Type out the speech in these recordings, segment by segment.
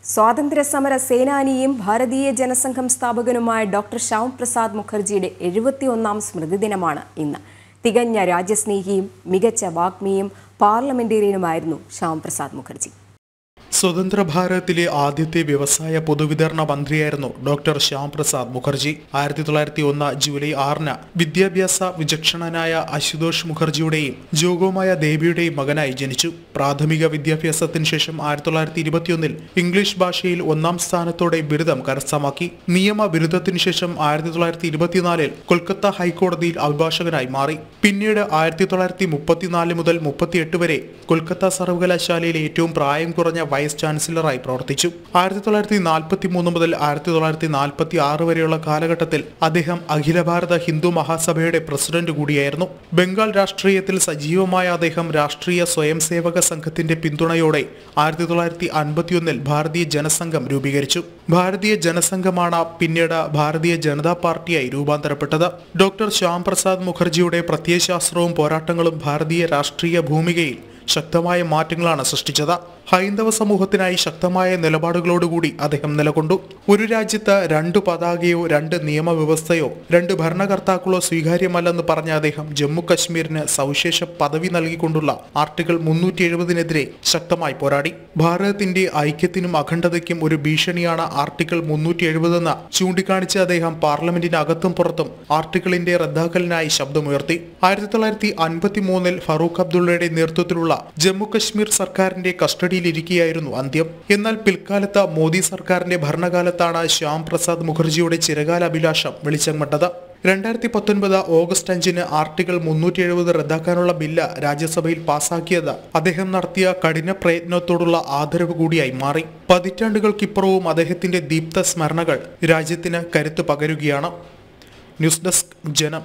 സ്വാതന്ത്ര്യ സമര സേനാനിയും ഭാരതീയ ജനസംഘം സ്ഥാപകനുമായ ഡോക്ടർ ശ്യാം പ്രസാദ് മുഖർജിയുടെ എഴുപത്തിയൊന്നാം സ്മൃതി ദിനമാണ് ഇന്ന് തികഞ്ഞ രാജ്യസ്നേഹിയും മികച്ച വാഗ്മിയും പാർലമെന്റേറിയനുമായിരുന്നു ശ്യാം പ്രസാദ് മുഖർജി സ്വതന്ത്ര ഭാരതത്തിലെ ആദ്യത്തെ വ്യവസായ പൊതുവിതരണ മന്ത്രിയായിരുന്നു ഡോക്ടർ ശ്യാം പ്രസാദ് മുഖർജി ആയിരത്തി തൊള്ളായിരത്തി ഒന്ന് ജൂലൈ ആറിന് വിദ്യാഭ്യാസ വിചക്ഷണനായ അശുതോഷ് മുഖർജിയുടെയും ജോഗോമായ ദേവിയുടെയും മകനായി ജനിച്ചു പ്രാഥമിക വിദ്യാഭ്യാസത്തിന് ശേഷം ആയിരത്തി തൊള്ളായിരത്തി ഇരുപത്തിയൊന്നിൽ ഇംഗ്ലീഷ് ഭാഷയിൽ ഒന്നാം സ്ഥാനത്തോടെ ബിരുദം കരസ്ഥമാക്കി നിയമ ബിരുദത്തിന് ശേഷം ആയിരത്തി തൊള്ളായിരത്തി ഇരുപത്തിനാലിൽ കൊൽക്കത്ത ഹൈക്കോടതിയിൽ അഭിഭാഷകനായി മാറി പിന്നീട് ആയിരത്തി തൊള്ളായിരത്തി മുപ്പത്തിനാല് മുതൽ മുപ്പത്തിയെട്ട് വരെ കൊൽക്കത്ത സർവകലാശാലയിലെ ഏറ്റവും പ്രായം കുറഞ്ഞ വൈസ് ചാൻസലറായി പ്രവർത്തിച്ചു ആയിരത്തി തൊള്ളായിരത്തി നാൽപ്പത്തി മൂന്ന് മുതൽ ആയിരത്തി തൊള്ളായിരത്തി നാൽപ്പത്തി ആറ് വരെയുള്ള കാലഘട്ടത്തിൽ അദ്ദേഹം അഖില ഭാരത ഹിന്ദു മഹാസഭയുടെ പ്രസിഡന്റ് കൂടിയായിരുന്നു ബംഗാൾ രാഷ്ട്രീയത്തിൽ സജീവമായ അദ്ദേഹം രാഷ്ട്രീയ സ്വയം സേവക സംഘത്തിന്റെ പിന്തുണയോടെ ആയിരത്തി തൊള്ളായിരത്തി അൻപത്തിയൊന്നിൽ ഭാരതീയ ജനസംഘം രൂപീകരിച്ചു ഭാരതീയ ജനസംഘമാണ് പിന്നീട് ഭാരതീയ ജനതാ പാർട്ടിയായി രൂപാന്തരപ്പെട്ടത് ഡോക്ടർ ശ്യാം പ്രസാദ് മുഖർജിയുടെ പ്രത്യയശാസ്ത്രവും പോരാട്ടങ്ങളും ഭാരതീയ രാഷ്ട്രീയ ഭൂമികയിൽ ശക്തമായ മാറ്റങ്ങളാണ് സൃഷ്ടിച്ചത് ഹൈന്ദവ സമൂഹത്തിനായി ശക്തമായ നിലപാടുകളോടുകൂടി അദ്ദേഹം നിലകൊണ്ടു ഒരു രാജ്യത്ത് രണ്ട് പതാകയോ രണ്ട് നിയമവ്യവസ്ഥയോ രണ്ട് ഭരണകർത്താക്കളോ സ്വീകാര്യമല്ലെന്ന് പറഞ്ഞ അദ്ദേഹം ജമ്മു കശ്മീരിന് സവിശേഷ പദവി നൽകിക്കൊണ്ടുള്ള ആർട്ടിക്കിൾ മുന്നൂറ്റി എഴുപതിനെതിരെ ശക്തമായി പോരാടി ഭാരതത്തിന്റെ ഐക്യത്തിനും അഖണ്ഡതയ്ക്കും ഒരു ഭീഷണിയാണ് ആർട്ടിക്കിൾ മുന്നൂറ്റി എഴുപതെന്ന് ചൂണ്ടിക്കാണിച്ച അദ്ദേഹം പാർലമെന്റിന് അകത്തും പുറത്തും ആർട്ടിക്കിളിന്റെ റദ്ദാക്കലിനായി ശബ്ദമുയർത്തി ആയിരത്തി തൊള്ളായിരത്തി അൻപത്തി മൂന്നിൽ ഫറൂഖ് അബ്ദുള്ളയുടെ നേതൃത്വത്തിലുള്ള ജമ്മു കശ്മീർ സർക്കാരിന്റെ കസ്റ്റഡിയിലിരിക്കുകയായിരുന്നു അന്ത്യം എന്നാൽ പിൽക്കാലത്ത് മോദി സർക്കാരിന്റെ ഭരണകാലത്താണ് ശ്യാം പ്രസാദ് മുഖർജിയുടെ ചിരകാല അഭിലാഷം വെളിച്ചം കണ്ടത് രണ്ടായിരത്തി പത്തൊൻപത് ഓഗസ്റ്റ് അഞ്ചിന് ആർട്ടിക്കിൾ മുന്നൂറ്റി എഴുപത് റദ്ദാക്കാനുള്ള ബില്ല് രാജ്യസഭയിൽ പാസാക്കിയത് അദ്ദേഹം നടത്തിയ കഠിന പ്രയത്നത്തോടുള്ള ആദരവ് കൂടിയായി മാറി പതിറ്റാണ്ടുകൾക്കിപ്പുറവും അദ്ദേഹത്തിന്റെ ദീപ്ത സ്മരണകൾ രാജ്യത്തിന് കരുത്ത് പകരുകയാണ് ന്യൂസ് ഡെസ്ക് ജനം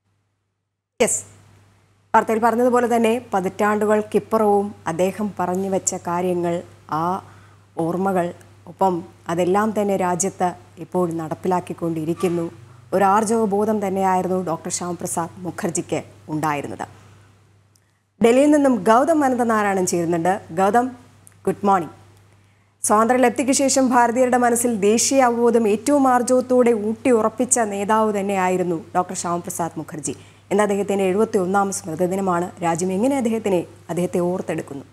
യെസ് വാർത്തയിൽ പറഞ്ഞതുപോലെ തന്നെ പതിറ്റാണ്ടുകൾക്കിപ്പുറവും അദ്ദേഹം പറഞ്ഞു വെച്ച കാര്യങ്ങൾ ആ ഓർമ്മകൾ ഒപ്പം അതെല്ലാം തന്നെ രാജ്യത്ത് ഇപ്പോൾ നടപ്പിലാക്കിക്കൊണ്ടിരിക്കുന്നു ഒരു ആർജവ ബോധം തന്നെയായിരുന്നു ഡോക്ടർ ശ്യാം പ്രസാദ് മുഖർജിക്ക് ഉണ്ടായിരുന്നത് ഡൽഹിയിൽ നിന്നും ഗൗതം അനന്തനാരായണൻ ചേരുന്നുണ്ട് ഗൗതം ഗുഡ് മോർണിംഗ് സ്വാതന്ത്ര്യലബ്ധിക്ക് ശേഷം ഭാരതീയരുടെ മനസ്സിൽ ദേശീയ അവബോധം ഏറ്റവും ആർജവത്തോടെ ഊട്ടി ഉറപ്പിച്ച നേതാവ് തന്നെയായിരുന്നു ഡോക്ടർ ശ്യാമപ്രസാദ് മുഖർജി എന്ന അദ്ദേഹത്തിൻ്റെ എഴുപത്തി ഒന്നാം സ്മൃതി ദിനമാണ് രാജ്യം എങ്ങനെ അദ്ദേഹത്തിനെ അദ്ദേഹത്തെ ഓർത്തെടുക്കുന്നു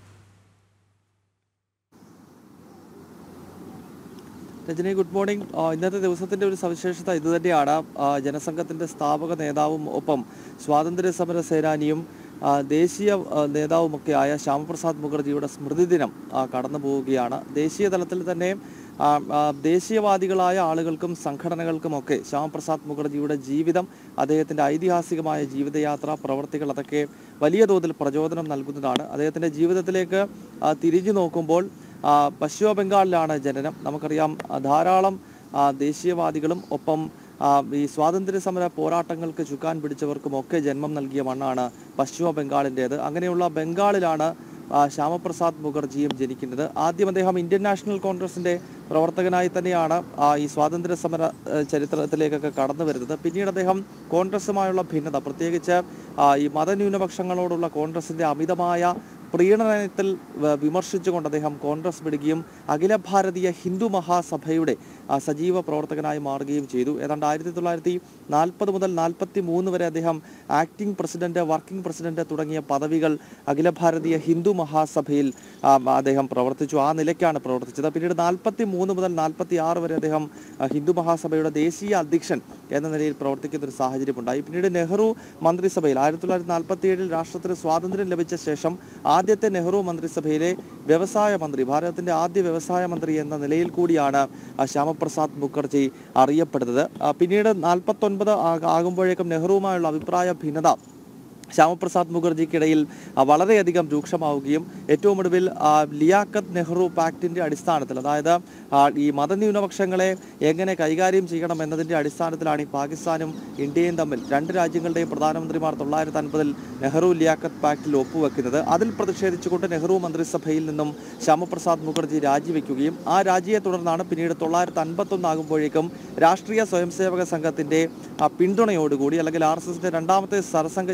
രജനി ഗുഡ് മോർണിംഗ് ആ, ഇന്നത്തെ ദിവസത്തിന്റെ ഒരു സവിശേഷത ഇതുതന്നെയാണ് ആ, ജനസംഘത്തിന്റെ സ്ഥാപക നേതാവും ഒപ്പം സ്വാതന്ത്ര്യ സമര സേനാനിയും ആ, ദേശീയ ആ, നേതാവുമൊക്കെയായ ശ്യാമപ്രസാദ് മുഖർജിയുടെ സ്മൃതി ദിനം ആ, കടന്നു പോവുകയാണ് ദേശീയ തലത്തിൽ തന്നെ ആ, ആ, ദേശീയവാദികളായ ആളുകൾക്കും സംഘടനകൾക്കുമൊക്കെ ശ്യാമപ്രസാദ് മുഖർജിയുടെ ജീവിതം അദ്ദേഹത്തിന്റെ ഐതിഹാസികമായ ജീവിതയാത്ര പ്രവർത്തികൾ അതൊക്കെ വലിയ തോതിൽ പ്രചോദനം നൽകുന്നതാണ് അദ്ദേഹത്തിന്റെ ജീവിതത്തിലേക്ക് ആ, തിരിഞ്ഞു നോക്കുമ്പോൾ ആ, പശ്ചിമ ബംഗാളിലാണ് ജനനം നമുക്കറിയാം ആ, ധാരാളം ആ, ദേശീയവാദികളും ഒപ്പം ആ, ഈ സ്വാതന്ത്ര്യ സമര പോരാട്ടങ്ങൾക്ക് ചുക്കാൻ പിടിച്ചവർക്കും ഒക്കെ ജന്മം നൽകിയ മണ്ണാണ് പശ്ചിമ ബംഗാളിൻ്റേത് അങ്ങനെയുള്ള ബംഗാളിലാണ് ആ, ശ്യാമപ്രസാദ് മുഖർജിയും ജനിക്കുന്നത് ആദ്യം അദ്ദേഹം ഇന്ത്യൻ നാഷണൽ കോൺഗ്രസിന്റെ പ്രവർത്തകനായി തന്നെയാണ് ആ, ഈ സ്വാതന്ത്ര്യ സമര ആ, ചരിത്രത്തിലേക്കൊക്കെ കടന്നു വരുന്നത് പിന്നീട് അദ്ദേഹം കോൺഗ്രസുമായുള്ള ഭിന്നത പ്രത്യേകിച്ച് ആ, ഈ മതന്യൂനപക്ഷങ്ങളോടുള്ള കോൺഗ്രസിന്റെ അമിതമായ പ്രീണനത്തിൽ വ- വിമർശിച്ചുകൊണ്ട് അദ്ദേഹം കോൺഗ്രസ് വിടുകയും അഖില ഭാരതീയ ഹിന്ദു മഹാസഭയുടെ ആ, സജീവ പ്രവർത്തകനായി മാറുകയും ചെയ്തു ഏതാണ്ട് ആയിരത്തി തൊള്ളായിരത്തി നാൽപ്പത് മുതൽ നാൽപ്പത്തി മൂന്ന് വരെ അദ്ദേഹം ആക്ടിംഗ് പ്രസിഡന്റ് വർക്കിംഗ് പ്രസിഡന്റ് തുടങ്ങിയ പദവികൾ അഖില ഭാരതീയ ഹിന്ദു മഹാസഭയിൽ ആ, അദ്ദേഹം പ്രവർത്തിച്ചു ആ നിലയ്ക്കാണ് പ്രവർത്തിച്ചത് പിന്നീട് നാൽപ്പത്തി മൂന്ന് മുതൽ നാൽപ്പത്തി ആറ് വരെ അദ്ദേഹം ആ, ഹിന്ദു മഹാസഭയുടെ ദേശീയ അധ്യക്ഷൻ എന്ന നിലയിൽ പ്രവർത്തിക്കുന്ന ഒരു സാഹചര്യമുണ്ടായി പിന്നീട് നെഹ്റു മന്ത്രിസഭയിൽ ആയിരത്തി തൊള്ളായിരത്തി നാൽപ്പത്തി ഏഴിൽ രാഷ്ട്രത്തിന് സ്വാതന്ത്ര്യം ലഭിച്ച ശേഷം ആദ്യത്തെ നെഹ്റു മന്ത്രിസഭയിലെ വ്യവസായ മന്ത്രി ഭാരതത്തിന്റെ ആദ്യ വ്യവസായ മന്ത്രി എന്ന നിലയിൽ കൂടിയാണ് ആ, ശ്യാമപ്രസാദ് മുഖർജി അറിയപ്പെടുന്നത് ആ, പിന്നീട് നാൽപ്പത്തൊൻപത് ആകുമ്പോഴേക്കും നെഹ്റുവുമായുള്ള അഭിപ്രായ ഭിന്നത ശ്യാമപ്രസാദ് മുഖർജിക്കിടയിൽ ആ, വളരെയധികം രൂക്ഷമാവുകയും ഏറ്റവും ഒടുവിൽ ആ, ലിയാഖത്ത് നെഹ്റു പാക്ടിന്റെ അടിസ്ഥാനത്തിൽ അതായത് ആ, ഈ മതന്യൂനപക്ഷങ്ങളെ എങ്ങനെ കൈകാര്യം ചെയ്യണം എന്നതിന്റെ അടിസ്ഥാനത്തിലാണ് ഈ പാകിസ്ഥാനും ഇന്ത്യയും തമ്മിൽ രണ്ട് രാജ്യങ്ങളുടെയും പ്രധാനമന്ത്രിമാർ തൊള്ളായിരത്തി അൻപതിൽ നെഹ്റു ലിയാഖത്ത് പാക്ടിൽ ഒപ്പുവെക്കുന്നത് അതിൽ പ്രതിഷേധിച്ചുകൊണ്ട് നെഹ്റു മന്ത്രിസഭയിൽ നിന്നും ശ്യാമപ്രസാദ് മുഖർജി രാജിവെക്കുകയും ആ രാജിയെ തുടർന്നാണ് പിന്നീട് തൊള്ളായിരത്തി അൻപത്തൊന്ന് ആകുമ്പോഴേക്കും രാഷ്ട്രീയ സ്വയംസേവക സംഘത്തിന്റെ ആ, പിന്തുണയോടുകൂടി അല്ലെങ്കിൽ ആർ എസ് എസിന്റെ രണ്ടാമത്തെ സർസംഘചാലകായ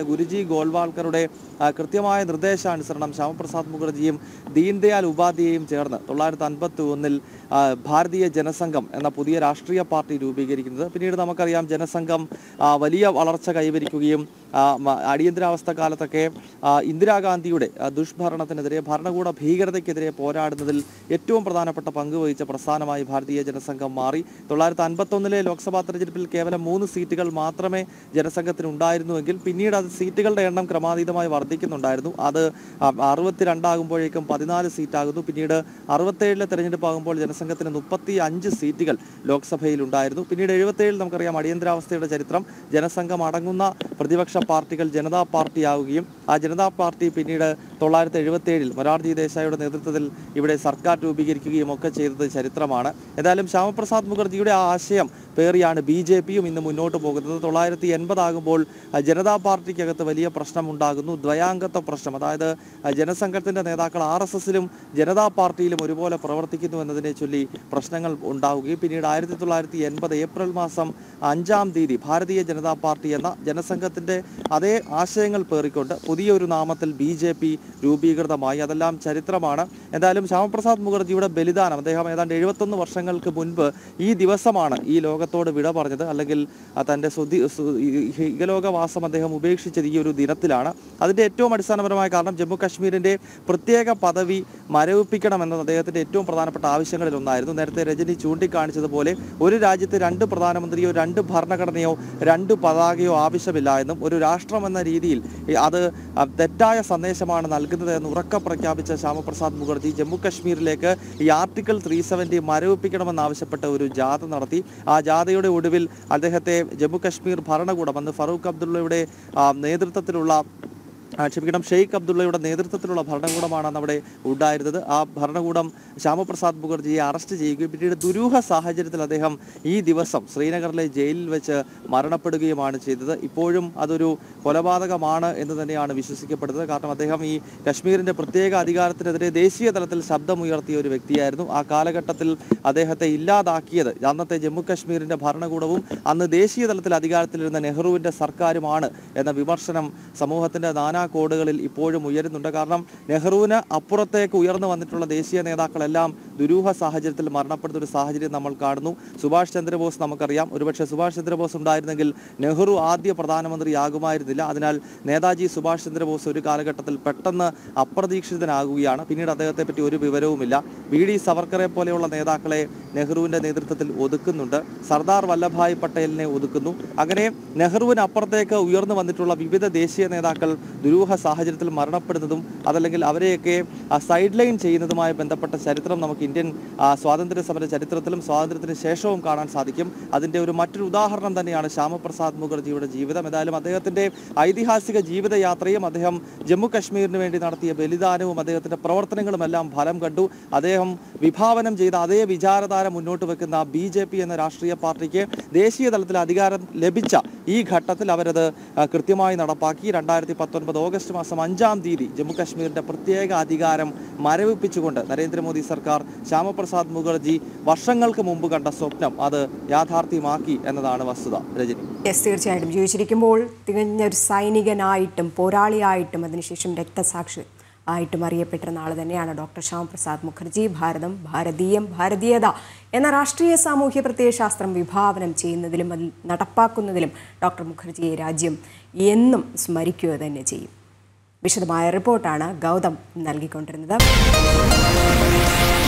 ഗുരുജി ഗോൾവാൾക്കറുടെ ആ, കൃത്യമായ നിർദ്ദേശാനുസരണം ശ്യാമപ്രസാദ് മുഖർജിയും ദീൻദയാൽ ഉപാധ്യായും ചേർന്ന് തൊള്ളായിരത്തി അൻപത്തി ഒന്നിൽ ഭാരതീയ ജനസംഘം എന്ന പുതിയ രാഷ്ട്രീയ പാർട്ടി രൂപീകരിക്കുന്നത് പിന്നീട് നമുക്കറിയാം ജനസംഘം ആ, വലിയ വളർച്ച കൈവരിക്കുകയും ആ, മ- അടിയന്തരാവസ്ഥ കാലത്തൊക്കെ ആ, ഇന്ദിരാഗാന്ധിയുടെ ആ, ദുഷ്ഭരണത്തിനെതിരെ ഭരണകൂട ഭീകരതയ്ക്കെതിരെ പോരാടുന്നതിൽ ഏറ്റവും പ്രധാനപ്പെട്ട പങ്ക് വഹിച്ച പ്രസ്ഥാനമായി ഭാരതീയ ജനസംഘം മാറി തൊള്ളായിരത്തി അൻപത്തൊന്നിലെ ലോക്സഭാ തെരഞ്ഞെടുപ്പിൽ കേവലം മൂന്ന് സീറ്റുകൾ മാത്രമേ ജനസംഘത്തിന് ഉണ്ടായിരുന്നുവെങ്കിൽ പിന്നീട് അത് സീറ്റുകളുടെ എണ്ണം ക്രമാതീതമായി വർദ്ധിക്കുന്നുണ്ടായിരുന്നു അത് അറുപത്തിരണ്ടാകുമ്പോഴേക്കും പതിനാല് സീറ്റാകുന്നു പിന്നീട് അറുപത്തേഴിലെ തെരഞ്ഞെടുപ്പ് ആകുമ്പോൾ ജനസംഘത്തിന് മുപ്പത്തി അഞ്ച് സീറ്റുകൾ ലോക്സഭയിൽ ഉണ്ടായിരുന്നു പിന്നീട് എഴുപത്തേഴിൽ നമുക്കറിയാം അടിയന്തരാവസ്ഥയുടെ ചരിത്രം ജനസംഘം അടങ്ങുന്ന പ്രതിപക്ഷ പാർട്ടികൾ ജനതാ പാർട്ടിയാവുകയും ആ ജനതാ പാർട്ടി പിന്നീട് തൊള്ളായിരത്തി എഴുപത്തേഴിൽ മൊരാർജി ദേശായിയുടെ നേതൃത്വത്തിൽ ഇവിടെ സർക്കാർ രൂപീകരിക്കുകയും ഒക്കെ ചെയ്തത് ചരിത്രമാണ് ഏതായാലും ശ്യാമപ്രസാദ് മുഖർജിയുടെ ആ ആശയം പേറിയാണ് ബി ജെ പിയും ഇന്ന് മുന്നോട്ട് പോകുന്നത് തൊള്ളായിരത്തി എൺപതാകുമ്പോൾ ജനതാ പാർട്ടിക്കകത്ത് വലിയ പ്രശ്നമുണ്ടാകുന്നു ദ്വയാംഗത്വ പ്രശ്നം അതായത് ആ, ജനസംഘത്തിന്റെ നേതാക്കൾ ആർ എസ് എസിലും ജനതാ പാർട്ടിയിലും ഒരുപോലെ പ്രവർത്തിക്കുന്നു എന്നതിനെ ചൊല്ലി പ്രശ്നങ്ങൾ ഉണ്ടാവുകയും പിന്നീട് ആയിരത്തി തൊള്ളായിരത്തി എൺപത് ഏപ്രിൽ മാസം അഞ്ചാം തീയതി ഭാരതീയ ജനതാ പാർട്ടി എന്ന ജനസംഘത്തിന്റെ അതേ ആശയങ്ങൾ പേറിക്കൊണ്ട് പുതിയൊരു നാമത്തിൽ ബി ജെ പി രൂപീകൃതമായി അതെല്ലാം ചരിത്രമാണ് എന്തായാലും ശ്യാമപ്രസാദ് മുഖർജിയുടെ ബലിദാനം അദ്ദേഹം ഏതാണ്ട് എഴുപത്തൊന്ന് വർഷങ്ങൾക്ക് മുൻപ് ഈ ദിവസമാണ് ഈ ലോകത്തോട് വിട പറഞ്ഞത് അല്ലെങ്കിൽ ആ, തന്റെ സുധി സു- ഈ- ഈ ഇഹലോകവാസം അദ്ദേഹം ഉപേക്ഷിച്ചത് ഈ ഒരു ദിനത്തിലാണ് അതിന്റെ ഏറ്റവും അടിസ്ഥാനപരമായ കാരണം ജമ്മു കാശ്മീരിന്റെ പ്രത്യേക പദവി മരവിപ്പിക്കണമെന്നത് അദ്ദേഹത്തിന്റെ ഏറ്റവും പ്രധാനപ്പെട്ട ആവശ്യങ്ങളിൽ ഒന്നായിരുന്നു നേരത്തെ രജനി ചൂണ്ടിക്കാണിച്ചതുപോലെ ഒരു രാജ്യത്ത് രണ്ട് പ്രധാനമന്ത്രിയോ രണ്ട് ഭരണഘടനയോ രണ്ട് പതാകയോ ആവശ്യമില്ല എന്നും ഒരു രാഷ്ട്രം എന്ന രീതിയിൽ ഈ അത് ആ, തെറ്റായ സന്ദേശമാണ് നൽകുന്നത് എന്ന് ഉറക്കെ പ്രഖ്യാപിച്ച ശ്യാമപ്രസാദ് മുഖർജി ജമ്മു കാശ്മീരിലേക്ക് ഈ ആർട്ടിക്കിൾ ത്രീ സെവൻറ്റി മരവിപ്പിക്കണമെന്നാവശ്യപ്പെട്ട ഒരു ജാഥ നടത്തി ആ ജാഥയുടെ ഒടുവിൽ അദ്ദേഹത്തെ ജമ്മു കാശ്മീർ ഭരണകൂടം അന്ന് ഫറൂഖ് അബ്ദുള്ളയുടെ ആ, നേതൃത്വത്തിലുള്ള ആ, ക്ഷമിക്കണം ഷെയ്ഖ് അബ്ദുള്ളയുടെ നേതൃത്വത്തിലുള്ള ഭരണകൂടമാണ് അന്ന് അവിടെ ഉണ്ടായിരുന്നത് ആ ഭരണകൂടം ശ്യാമപ്രസാദ് മുഖർജിയെ അറസ്റ്റ് ചെയ്യുകയും പിന്നീട് ദുരൂഹ സാഹചര്യത്തിൽ അദ്ദേഹം ഈ ദിവസം ശ്രീനഗറിലെ ജയിലിൽ വെച്ച് മരണപ്പെടുകയുമാണ് ചെയ്തത് ഇപ്പോഴും അതൊരു കൊലപാതകമാണ് എന്ന് തന്നെയാണ് വിശ്വസിക്കപ്പെടുന്നത് കാരണം അദ്ദേഹം ഈ കശ്മീരിന്റെ പ്രത്യേക അധികാരത്തിനെതിരെ ദേശീയ തലത്തിൽ ശബ്ദമുയർത്തിയ ഒരു വ്യക്തിയായിരുന്നു ആ കാലഘട്ടത്തിൽ അദ്ദേഹത്തെ ഇല്ലാതാക്കിയത് അന്നത്തെ ജമ്മു കശ്മീരിന്റെ ഭരണകൂടവും അന്ന് ദേശീയ തലത്തിൽ അധികാരത്തിലിരുന്ന നെഹ്റുവിന്റെ സർക്കാരുമാണ് എന്ന വിമർശനം സമൂഹത്തിന്റെ നാനാ കോടുകളിൽ ഇപ്പോഴും ഉയരുന്നുണ്ട് കാരണം നെഹ്റുവിന് അപ്പുറത്തേക്ക് ഉയർന്നു വന്നിട്ടുള്ള ദേശീയ നേതാക്കളെല്ലാം ദുരൂഹ സാഹചര്യത്തിൽ മരണപ്പെടുന്ന ഒരു സാഹചര്യം നമ്മൾ കാണുന്നു സുഭാഷ് ചന്ദ്രബോസ് നമുക്കറിയാം ഒരുപക്ഷെ സുഭാഷ് ചന്ദ്രബോസ് ഉണ്ടായിരുന്നെങ്കിൽ നെഹ്റു ആദ്യ പ്രധാനമന്ത്രിയാകുമായിരുന്നില്ല അതിനാൽ നേതാജി സുഭാഷ് ചന്ദ്രബോസ് ഒരു കാലഘട്ടത്തിൽ പെട്ടെന്ന് അപ്രതീക്ഷിതനാകുകയാണ് പിന്നീട് അദ്ദേഹത്തെ പറ്റി ഒരു വിവരവുമില്ല വി ഡി സവർക്കറെ പോലെയുള്ള നേതാക്കളെ നെഹ്റുവിന്റെ നേതൃത്വത്തിൽ ഒതുക്കുന്നുണ്ട് സർദാർ വല്ലഭായ് പട്ടേലിനെ ഒതുക്കുന്നു അങ്ങനെ നെഹ്റുവിന് അപ്പുറത്തേക്ക് ഉയർന്നു വന്നിട്ടുള്ള വിവിധ ദേശീയ നേതാക്കൾ ദുരൂഹ സാഹചര്യത്തിൽ മരണപ്പെടുന്നതും അതല്ലെങ്കിൽ അവരെയൊക്കെ സൈഡ് ലൈൻ ചെയ്യുന്നതുമായി ബന്ധപ്പെട്ട ചരിത്രം നമുക്ക് ഇന്ത്യൻ ആ, സ്വാതന്ത്ര്യ സമര ചരിത്രത്തിലും സ്വാതന്ത്ര്യത്തിന് ശേഷവും കാണാൻ സാധിക്കും അതിന്റെ ഒരു മറ്റൊരു ഉദാഹരണം തന്നെയാണ് ശ്യാമപ്രസാദ് മുഖർജിയുടെ ജീവിതം ഏതായാലും അദ്ദേഹത്തിന്റെ ഐതിഹാസിക ജീവിതയാത്രയും അദ്ദേഹം ജമ്മു കശ്മീരിന് വേണ്ടി നടത്തിയ ബലിദാനവും അദ്ദേഹത്തിന്റെ പ്രവർത്തനങ്ങളും എല്ലാം ഫലം കണ്ടു അദ്ദേഹം വിഭാവനം ചെയ്ത അതേ വിചാരധാര മുന്നോട്ട് വെക്കുന്ന ബി ജെ പി എന്ന രാഷ്ട്രീയ പാർട്ടിക്ക് ദേശീയ തലത്തിൽ അധികാരം ലഭിച്ച ഈ ഘട്ടത്തിൽ അവരത് ആ, കൃത്യമായി നടപ്പാക്കി രണ്ടായിരത്തി പത്തൊൻപത് ഓഗസ്റ്റ് മാസം അഞ്ചാം തീയതി ജമ്മു കാശ്മീരിന്റെ പ്രത്യേക അധികാരം മരവിപ്പിച്ചുകൊണ്ട് നരേന്ദ്രമോദി സർക്കാർ ശ്യാമപ്രസാദ് മുഖർജി വർഷങ്ങൾക്ക് മുമ്പ് കണ്ട സ്വപ്നം അത് യാഥാർത്ഥ്യമാക്കി എന്നതാണ് വസ്തുത രജനി യെസ് തീർച്ചയായിട്ടും ജീവിച്ചിരിക്കുമ്പോൾ തികഞ്ഞൊരു സൈനികനായിട്ടും പോരാളിയായിട്ടും അതിനുശേഷം രക്തസാക്ഷി ആയിട്ടും അറിയപ്പെട്ടിരുന്ന ആൾ തന്നെയാണ് ഡോക്ടർ ശ്യാമപ്രസാദ് മുഖർജി ഭാരതം ഭാരതീയം ഭാരതീയത എന്ന രാഷ്ട്രീയ സാമൂഹ്യ പ്രത്യയശാസ്ത്രം വിഭാവനം ചെയ്യുന്നതിലും അതിൽ നടപ്പാക്കുന്നതിലും ഡോക്ടർ മുഖർജിയെ രാജ്യം എന്നും സ്മരിക്കുക തന്നെ ചെയ്യും വിശദമായ റിപ്പോർട്ടാണ് ഗൗതം നൽകിക്കൊണ്ടിരുന്നത്